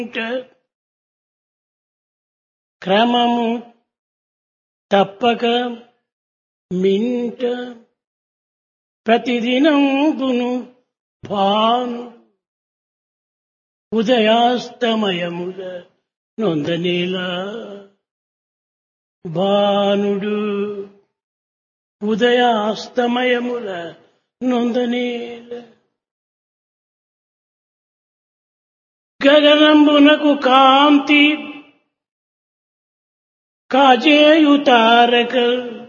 ఇంట క్రమము తప్పక మింట ప్రతిదినంబును భాను ఉదయాస్తమయముల నొందనేలా భానుడు ఉదయాస్తమయముల నొందనేల గగనంబునకు కాంతి కాజేయు తారక